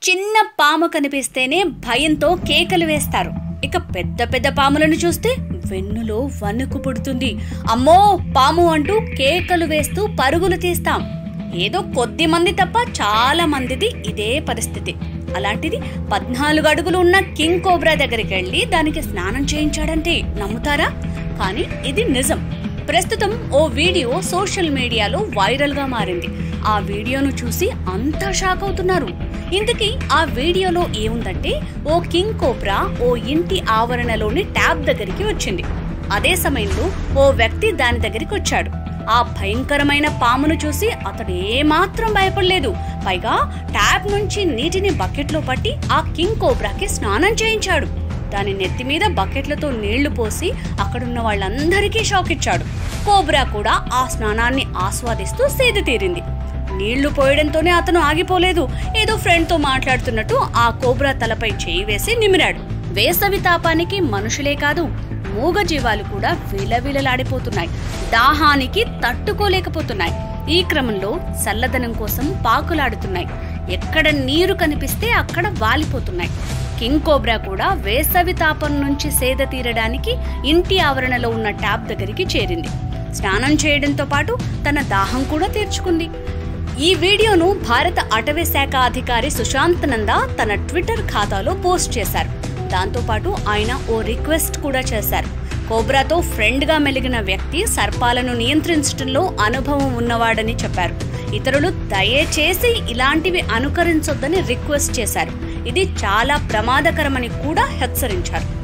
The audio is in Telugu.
చిన్న పాము కనిపిస్తేనే భయంతో కేకలు వేస్తారు ఇక పెద్ద పెద్ద పాములను చూస్తే వెన్నులో వణుకు పుడుతుంది అమ్మో పాము అంటూ కేకలు వేస్తూ పరుగులు తీస్తాం ఏదో కొద్ది మంది తప్ప చాలా మందిది ఇదే పరిస్థితి అలాంటిది పద్నాలుగు అడుగులు ఉన్న కింగ్ కోబ్రా దగ్గరికి వెళ్ళి దానికి స్నానం చేయించాడంటే నమ్ముతారా కానీ ఇది నిజం ప్రస్తుతం ఓ వీడియో సోషల్ మీడియాలో వైరల్ గా మారింది ఆ వీడియోను చూసి అంతా షాక్ అవుతున్నారు ఇంతకీ ఆ వీడియోలో ఏముందంటే ఓ కింగ్ కోబ్రా ఓ ఇంటి ఆవరణలోని ట్యాబ్ దగ్గరికి వచ్చింది అదే సమయంలో ఓ వ్యక్తి దాని దగ్గరికి వచ్చాడు ఆ భయంకరమైన పామును చూసి అతడు ఏమాత్రం భయపడలేదు పైగా ట్యాబ్ నుంచి నీటిని బకెట్లో పట్టి ఆ కింగ్ కోబ్రాకి స్నానం చేయించాడు దాని నెత్తి మీద బకెట్లతో నీళ్లు పోసి అక్కడున్న వాళ్ళందరికీ షాక్ ఇచ్చాడు కోబ్రా కూడా ఆ స్నానాన్ని ఆస్వాదిస్తూ సేద తీరింది నీళ్లు పోయడంతోనే అతను ఆగిపోలేదు ఏదో ఫ్రెండ్ తో మాట్లాడుతున్నట్టు ఆ కోబ్రా తలపై చేయి వేసి నిమిరాడు వేసవి తాపానికి మనుషులే కాదు మూగ జీవాలు కూడా విలవిలలాడిపోతున్నాయి దాహానికి తట్టుకోలేకపోతున్నాయి ఈ క్రమంలో చల్లదనం కోసం పాకులాడుతున్నాయి ఎక్కడ నీరు కనిపిస్తే అక్కడ వాలిపోతున్నాయి కింగ్ కోబ్రా కూడా వేసవి తాపం నుంచి సేద తీరడానికి ఇంటి ఆవరణలో ఉన్న ట్యాప్ దగ్గరికి చేరింది స్నానం చేయడంతో పాటు తన దాహం కూడా తీర్చుకుంది ఈ వీడియోను భారత అటవీ శాఖ అధికారి సుశాంత్ నందా తన ట్విట్టర్ ఖాతాలో పోస్ట్ చేశారు దాంతోపాటు ఆయన ఓ రిక్వెస్ట్ కూడా చేశారు కోబ్రాతో ఫ్రెండ్గా మెలిగిన వ్యక్తి సర్పాలను నియంత్రించడంలో అనుభవం ఉన్నవాడని చెప్పారు ఇతరులు దయచేసి ఇలాంటివి అనుకరించొద్దని రిక్వెస్ట్ చేశారు ఇది చాలా ప్రమాదకరమని కూడా హెచ్చరించారు